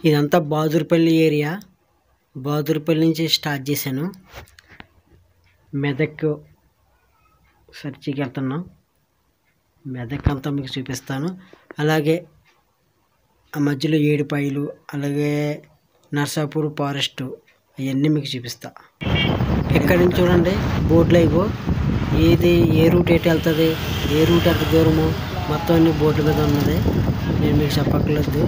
ఇదంతా బాదురుపల్లి ఏరియా బాదురుపల్లి నుంచి స్టార్ట్ చేశాను మెదక్ సర్చికి వెళ్తున్నాం మెదక్ అంతా మీకు చూపిస్తాను అలాగే ఆ మధ్యలో ఏడుపాయలు అలాగే నర్సాపూర్ ఫారెస్ట్ అవన్నీ మీకు చూపిస్తా ఇక్కడ నుంచి చూడండి బోర్డులు అయిపో ఏది ఏ రూట్ ఎటు వెళ్తుంది ఏ రూట్ ఎంత దూరము మొత్తం అన్ని బోర్డు మీద ఉన్నది నేను మీకు చెప్పక్కర్లేదు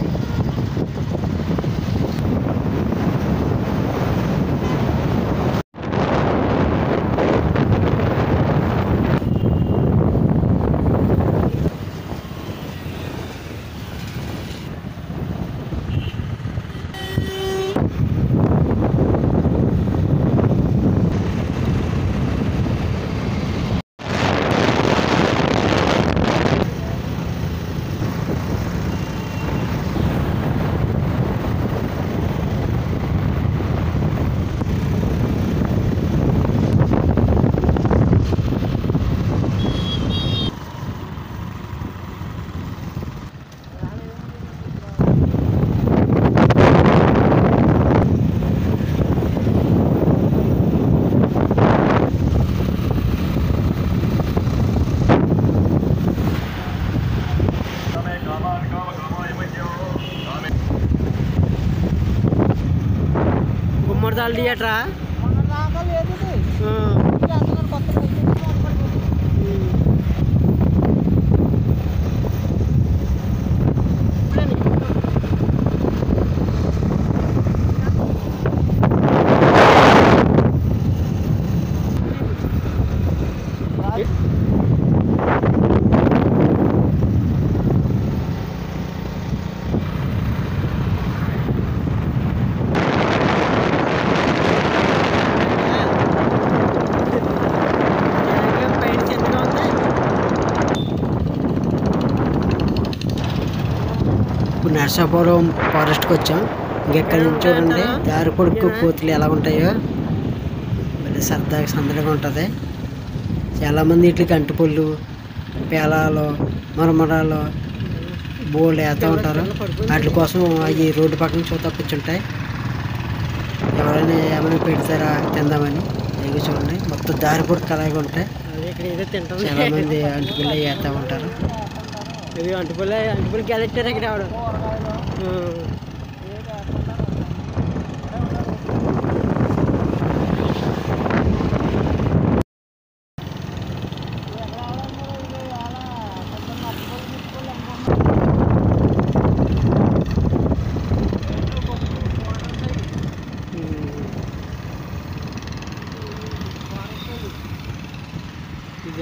గుమ్మడిదాలు థియేటరా పైన చిన్నగా ఉంది ఇప్పుడు నర్సాపురం ఫారెస్ట్కి వచ్చాం ఇంకెక్కడి నుంచి చూడండి దారి కొడుకు కోతులు ఎలా ఉంటాయో మళ్ళీ సరదాగా సందడిగా ఉంటుంది చాలామంది ఇట్లకి అంటుపళ్ళు పేలాలు మరమరాలు బోల్డ్ వేస్తూ ఉంటారు వాటి కోసం అవి రోడ్డు పక్కన చూత కూర్చుంటాయి ఎవరైనా ఏమైనా పెడతారా తిందామని ఇవి చూడండి మొత్తం దారి పొడుకు అలాగే ఉంటాయి చాలా మంది అంటుపుల్ల వేస్తూ ఉంటారు ఇది అంటుపుల్ల అంటుపుల్ల క్యారెక్టర్ ఇక్కడ ఆవిడ ఇక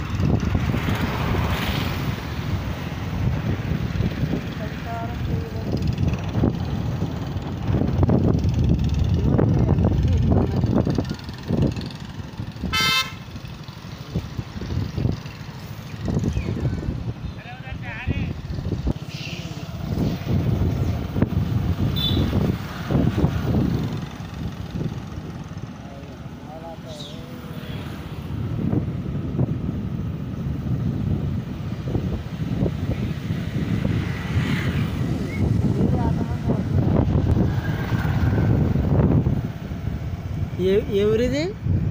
ఏ ఏ ఊరిది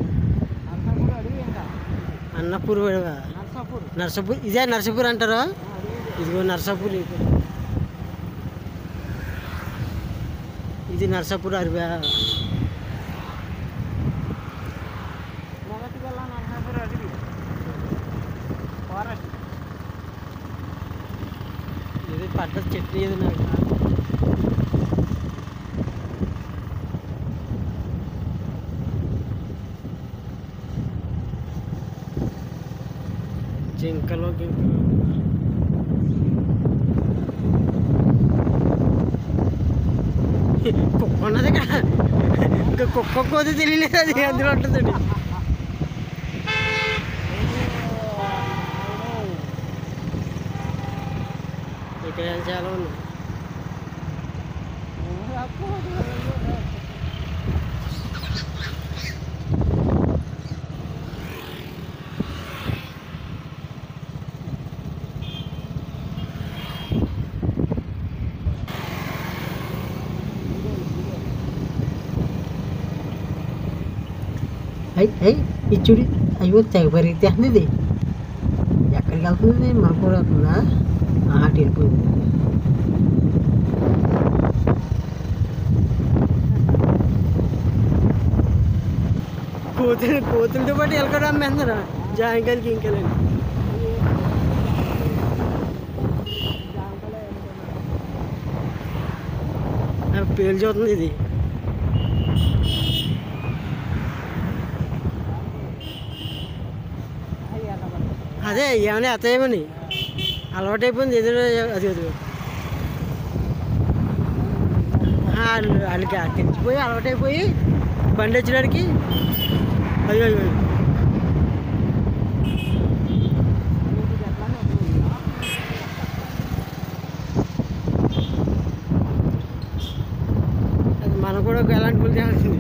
అన్నపూర్ విడవా నర్సపూర్ ఇదే నర్సపూర్ అంటారా ఇదిగో నర్సాపూర్ ఇది. ఇది నర్సాపూర్ అరివా ఇది పడ్డ చెట్టు ఏది నాకు జింకలో గింకలో కుక్క ఉన్నది ఇక్కడ ఇంకా కుక్క కోది తెలియలేదు అది అందులో ఉంటుందండి ఇక్కడ చాలా ఉంది అయ్యి అయ్యి ఇచ్చుడి అయ్యో తెగ పరిగెత్తేస్తుంది ఇది ఎక్కడికి వెళ్తుంది మన కూడా వెళ్తుందా అటు వెళ్ళిపోయింది కోతులు కోతులతో పాటు ఎలకడ అమ్మేస్తారా జాంకాయలకి ఇంకెళ్ళండి పేరు చూస్తుంది ఇది అదే ఏమైనా ఎత్తేయమని అలవాటైపోయింది ఎదురు అది అది వాళ్ళకి తెచ్చిపోయి అలవాటైపోయి బండి వచ్చినాడికి అయ్యో అయ్యో అయ్యో. అది మనం కూడా ఒక ఎలాంటి పులి చేయాల్సింది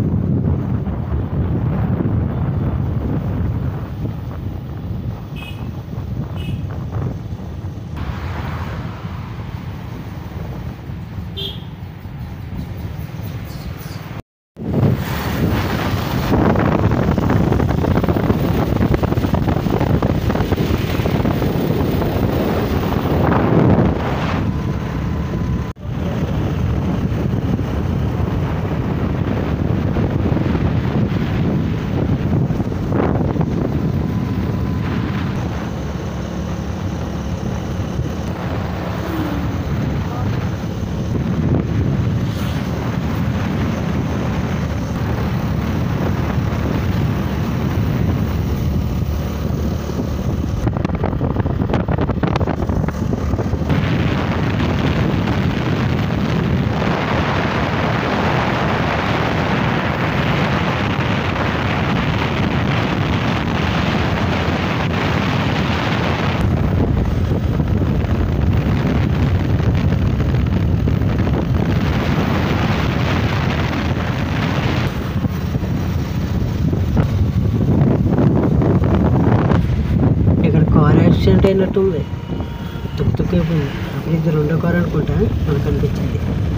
ఇక్కడ కార్ యాక్సిడెంట్ అయినట్టుంది తుక్కు తుక్కు అయిపోయింది అప్పుడు ఇది రెండో కార్ అనుకుంటా మనకు అనిపించింది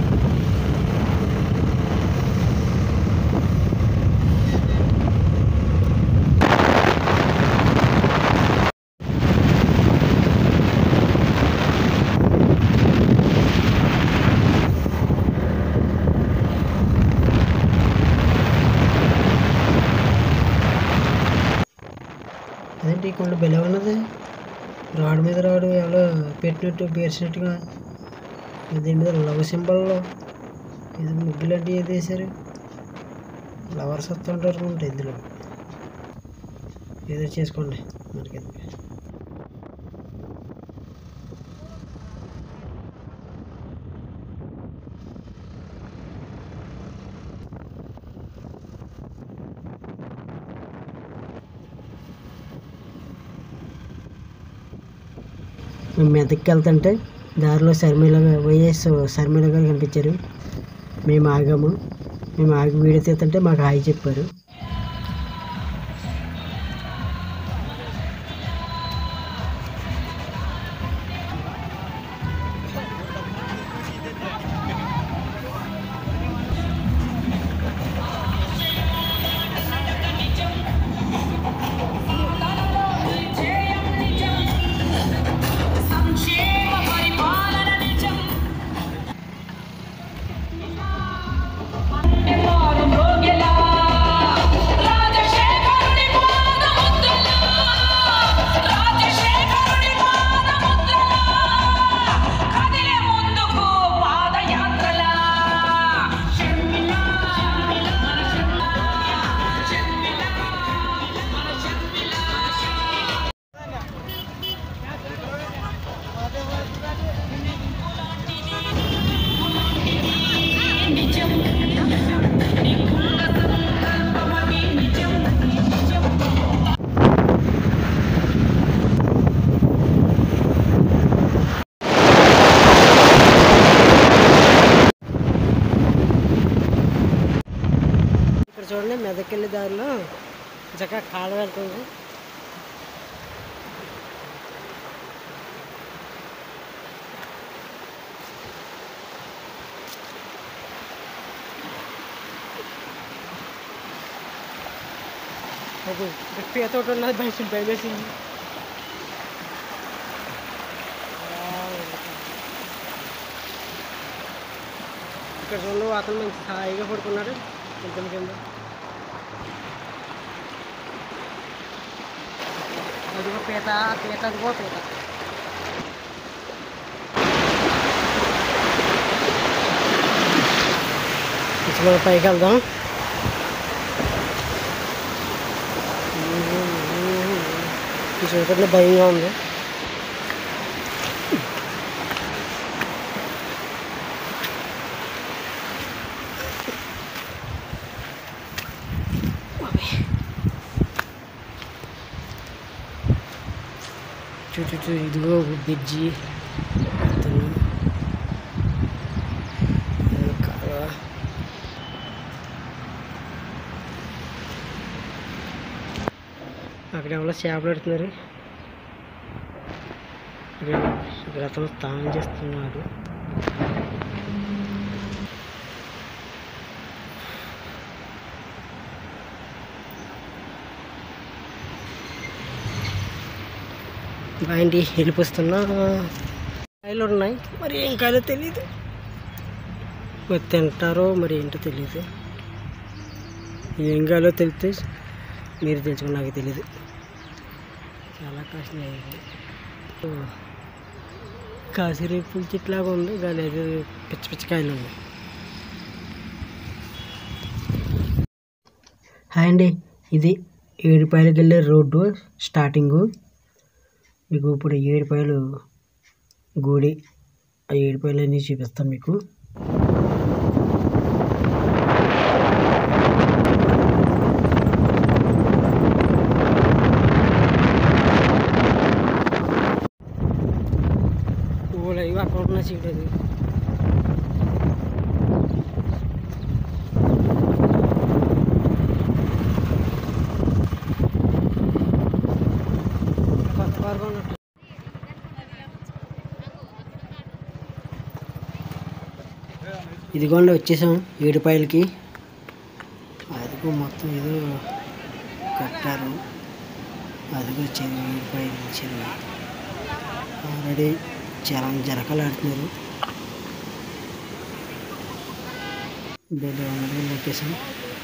అదేంటి కొండ బెల ఉన్నది రాడ్ మీద రాడు ఎవరో పెట్టినట్టు పేర్చినట్టుగా దీని మీద లవ్ సింబల్లో ఇది ముగ్గు లాంటివి ఏది వేశారు లవర్స్ వస్తుంటారు ఉంటాయి ఇందులో ఏదో చేసుకోండి మనకి మేము మెదక్కి వెళ్తుంటే దారిలో శర్మిల గా- వైఎస్ శర్మిల గారు కనిపించారు మేము ఆగాము మేము ఆగి వీడియో తీస్తుంటే మాకు హాయ్ చెప్పారు సంక్షేమ పరిపాలన నిజం వారు మ్రోగెలా రాజశేఖరుడి పాదముద్రలా రాజశేఖరుడి పాదముద్రలా కదిలే ముందుకు పాదయాత్రలా షర్మిల మన షర్మిల షర్మిల మన షర్మిల నిజం నీకున్న సంకల్పమది నిజం నిజం ఇక్కడ చూడండి మెదక్ వెళ్ళే దారిలో చక్కగా కాళ్ళ వెళ్తుంది బాబు పీత ఒకటి ఉన్నది భయం భయం వేసింది ఇక్కడ రెండు అతను మంచి హాయిగా పడుకున్నాడు కొంచెం కింద అదిగో పీత పీత అదిగో పీత ఇప్పుడు మనం పైకి వెళ్దాం ఇది చూడకుండా భయంగా ఉంది చుట్టూ చుట్టూ ఇదిగో బ్రిడ్జి అతను ఇదిగో కాలువ. అక్కడ ఎవరో చేపలు పెడుతున్నారు ఇక్కడ ఇక్కడ అతను స్నానం చేస్తున్నాడు బాయండి వెళ్ళిపోతున్నా కాయలు ఉన్నాయి మరి ఏం కాయలో తెలియదు మరి తింటారో మరి ఏంటో తెలియదు ఏం కాయలో తెలిస్తే మీరు తెలుసుకుని నాకు తెలియదు చాలా కష్టం అయింది కాసిరేపుల చెట్లాగా ఉంది కానీ అది పిచ్చి పిచ్చి కాయలు ఉన్నాయి హాయ్ అండి ఇది ఏడుపాయలకి వెళ్ళే రోడ్డు స్టార్టింగు మీకు ఇప్పుడు ఏడుపాయలు గుడి ఆ ఏడుపాయలు అన్నీ చూపిస్తాం మీకు ఓ లైవ్ అక్కడ ఉన్న సీట్ అది కొత్త పార్క్ ఉన్నట్టు ఇదిగోండి వచ్చేసాం ఏడుపాయలకి అదిగో మొత్తం ఏదో కట్టారు అదిగో చెరువు ఏడుపాయలు చెరువు ఆల్రెడీ చాలా జరకలు ఆడుతున్నారు బెల్లి ఉన్నది లొకేషన్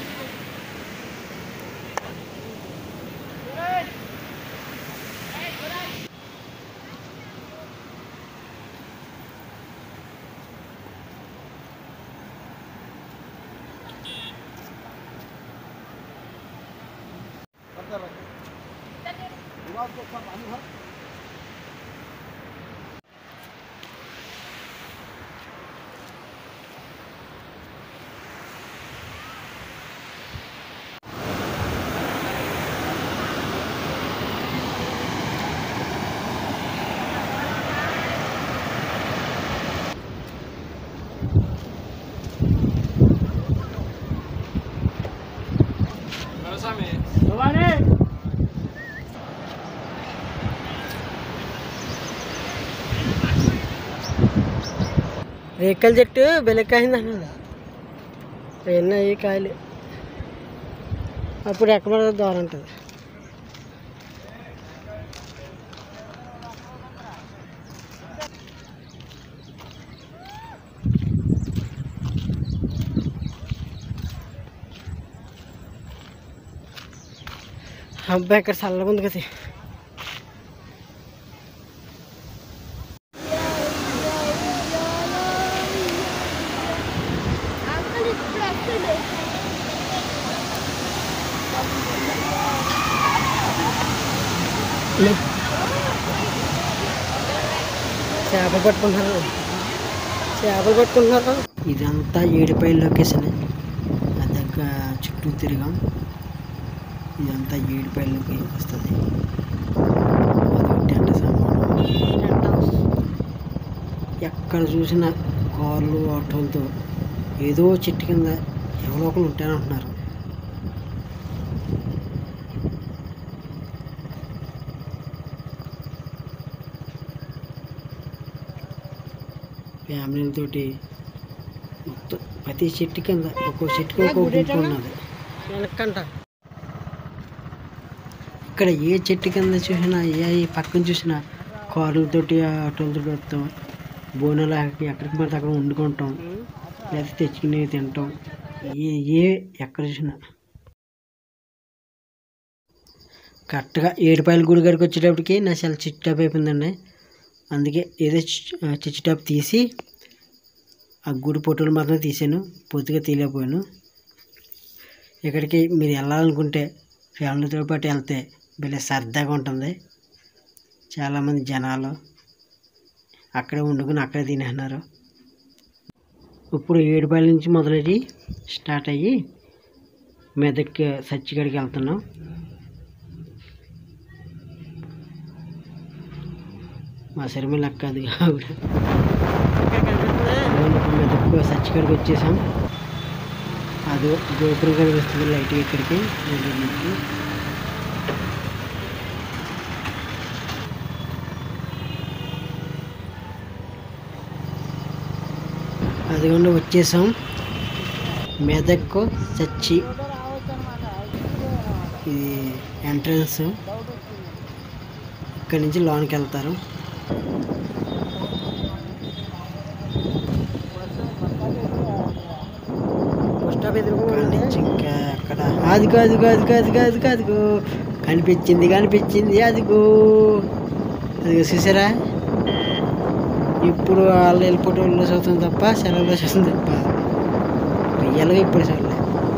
రేకల చెట్టు బెలక్కాయింది అన్నది ఎన్నయ్యి కాయలు అప్పుడు ఎక్కడ దూరం ఉంటుంది అబ్బాయి ఇక్కడ చల్లగా ఉంది కదా చేపలు పట్టుకుంటున్నారు చేపలు పట్టుకుంటున్నారు ఇదంతా ఏడుపై లొకేషన్ దగ్గర చుట్టూ తిరిగాం ఇదంతా ఏడుపైలోకి వస్తుంది అదొక టెంట్ సామాను టెంట్ హౌస్ ఎక్కడ చూసినా కార్లు ఆటోలతో ఏదో చెట్టు కింద ఎవరో ఒకరు ఉంటారని అంటున్నారు ఫ్యామిలీలతోటి మొత్తం ప్రతి చెట్టు కింద ఒక్కో చెట్టుకి ఒక్కో గుంపు ఉన్నది వెనక్కంట ఎక్కడ ఏ చెట్టు కింద చూసినా ఏ ఏ పక్కన చూసినా కారులతోటి ఆటోలతోటి వస్తాం బోనాలు ఎక్కడికి పడితే అక్కడ వండుకుంటాం లేదా తెచ్చుకుని తింటాం ఏ ఏ ఎక్కడ చూసినా కరెక్ట్గా ఏడుపాయల గుడి గారికి వచ్చేటప్పటికి నా చాలా చిచ్చు టాప్ అయిపోయిందండి అందుకే ఏదో చి- ఆ చిచ్చు టాప్ తీసి ఆ గుడి ఫోటోలు మాత్రం తీసాను పూర్తిగా తీయలేకపోయాను ఇక్కడికి మీరు వెళ్ళాలనుకుంటే ఫ్యామిలీతో పాటు వెళ్తే భలే సరదాగా ఉంటుంది చాలామంది జనాలు అక్కడే వండుకుని అక్కడే తినేస్తున్నారు ఇప్పుడు ఏడుపాయల నుంచి మొదలెట్టి స్టార్ట్ అయ్యి మెదక్ సచ్చిగడికి వెళ్తున్నాం మా శర్మిల అక్క అది ఆవిడ ఇప్పుడు మెదక్ సచ్చిగడికి వచ్చేసాం అది గోపురం కనిపిస్తుంది లైట్ ఇక్కడికి ఊళ్ళో నుంచి. అదిగోండి వచ్చేసాం మెదక్ చచ్చి ఇది ఎంట్రన్స్ ఇక్కడి నుంచి లోనికి వెళ్తారు ఇక్కడ నుంచి ఇంకా అక్కడ అదిగో అదిగో అదిగో అదిగో అదిగో అదిగో కనిపించింది కనిపించింది అదిగో అదిగో చూసారా ఇప్పుడు వాళ్ళు వెళ్ళిపోవడంలో చూస్తుంది తప్ప సెలవులో చూస్తుంది తప్ప రియల్గా ఇప్పుడు చూడలే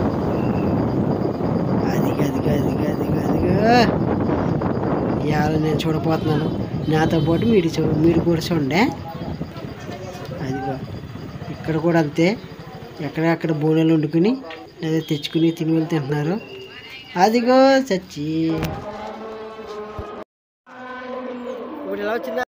అదిగో అదిగో అదిగో అదిగో అదిగో ఇవాళ నేను చూడపోతున్నాను నాతో పాటు మీరు చూ మీరు కూడా చూడండి అదిగో ఇక్కడ కూడా అంతే ఎక్కడెక్కడ బోనాలు వండుకుని లేదా తెచ్చుకుని తిని వెళ్ళి తింటున్నారు అదిగో చచ్చి ఇప్పుడు ఎలా వచ్చిందా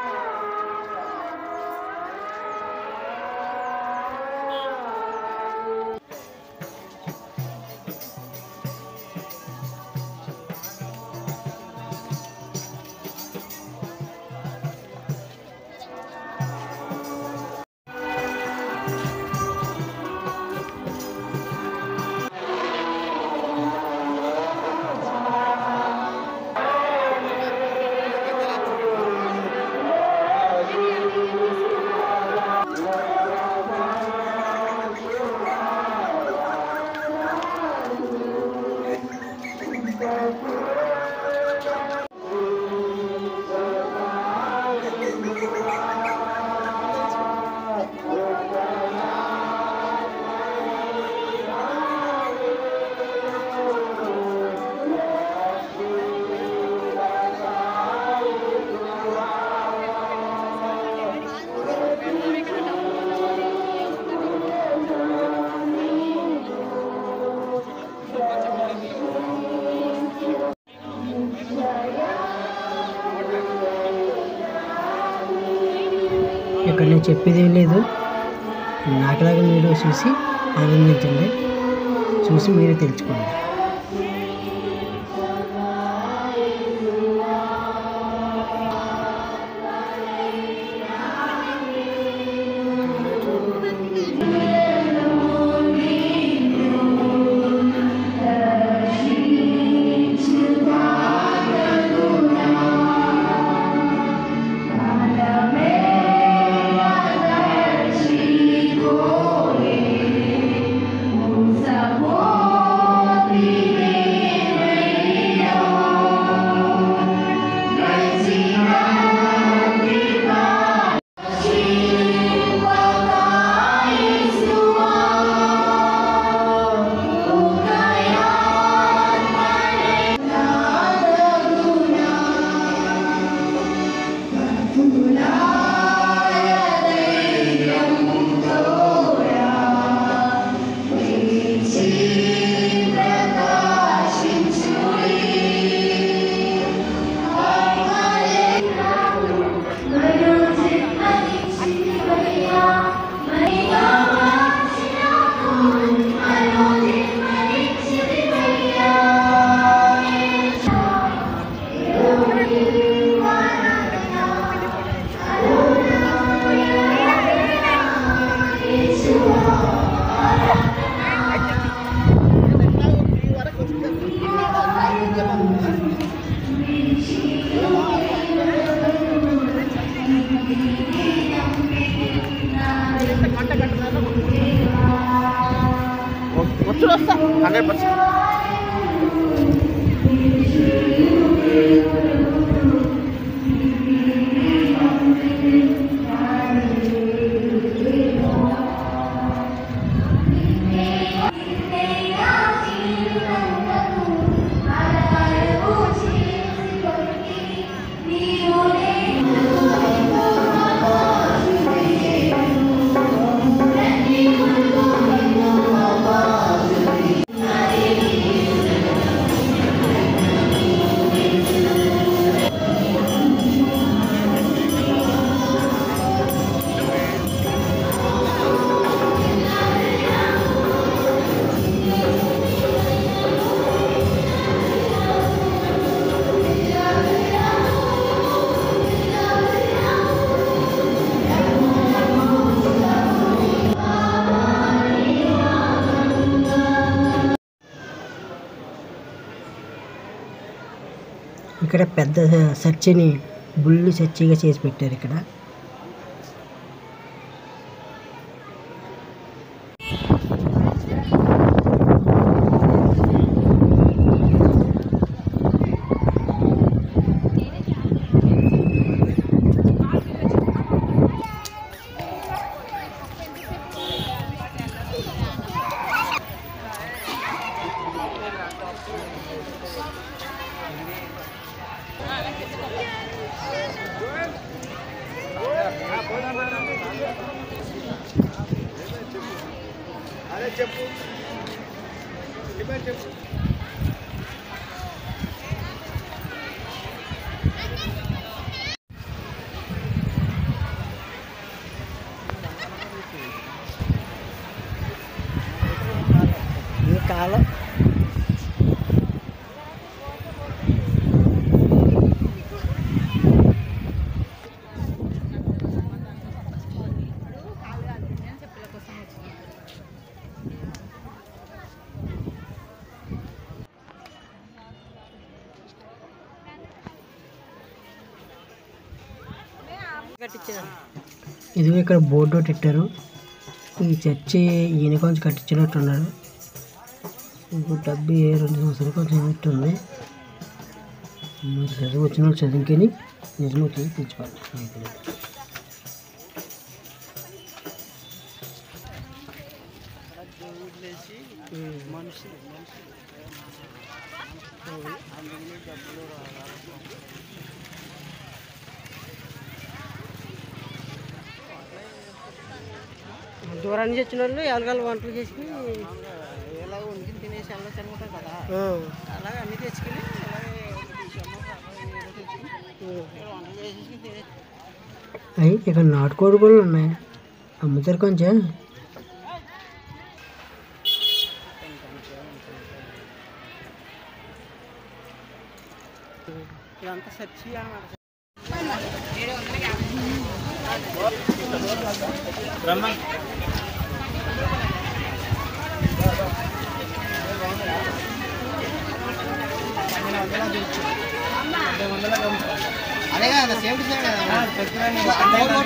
ఇక్కడ నేను చెప్పేది ఏం లేదు నాకులాగా మీరు చూసి ఆనందించండి చూసి మీరు తెలుసుకోండి Sabor వచ్చి వస్తా హండ్రెడ్ పర్సెంట్ ఇక్కడ పెద్ద చర్చిని బుల్లు చర్చిగా చేసి పెట్టారు ఇక్కడ అదే చెప్పు చెప్పు ఈ కాలం ఇది ఇక్కడ బోర్డు ఒకటి పెట్టారు ఈ చర్చి ఈయన కొంచెం కట్టించినట్టు ఉన్నారు ఇప్పుడు డెబ్బై రెండు సంవత్సరాలు కొంచెం ఉన్నట్టు ఉంది మరి చదువు వచ్చిన వాళ్ళు చదువుకొని నిజమవుతుంది తెచ్చుకోవాలి దూరం నుంచి వచ్చిన వాళ్ళు ఎవరికాలు వంటలు చేసుకుని ఇలా వండుకుని తినేసి వెళ్ళొచ్చు అనుకుంటాం కదా ఆ, అలాగే అన్ని తెచ్చుకుని అలాగే తీసి అమ్మ ఏదో తెచ్చుకుని ఇక్కడ వంటలు చేసేసి తినేసి అయ్యి ఇక్కడ నాటుకోడి కూడా ఉన్నాయి అమ్ముతారు కొంచెం ఇదంతా సచ్చి అనమాట అదే కదా సేమ్ సేమ్ కదా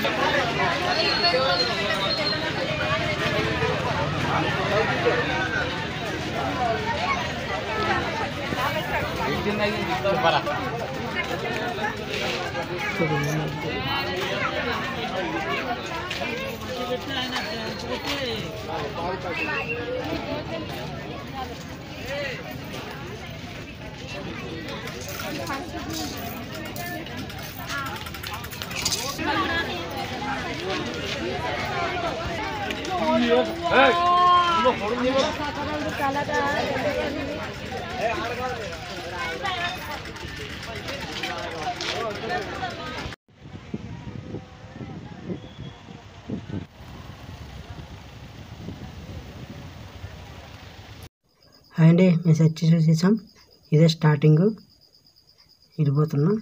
హాయ్ అండి మేము సెర్చ్ చూసేసాం ఇదే స్టార్టింగ్ వెళ్ళిపోతున్నాం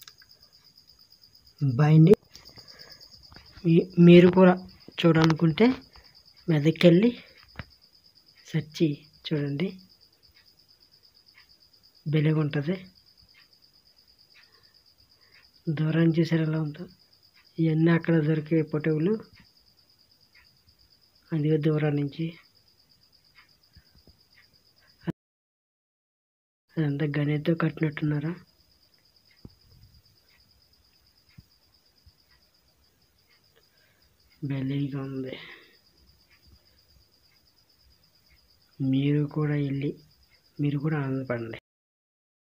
బాయ్ అండి మీ- మీరు కూడా చూడాలనుకుంటే మెదక్కి వెళ్ళి సెర్చి చూడండి బెలగా ఉంటుంది దూరం చూసారు ఎలా ఉందో ఇవన్నీ అక్కడ దొరికే పొటవులు అదిగో దూరం నుంచి అదంతా గణేట్తో కట్టినట్టున్నారా భలేగా ఉంది మీరు కూడా వెళ్ళి మీరు కూడా ఆనందపడండి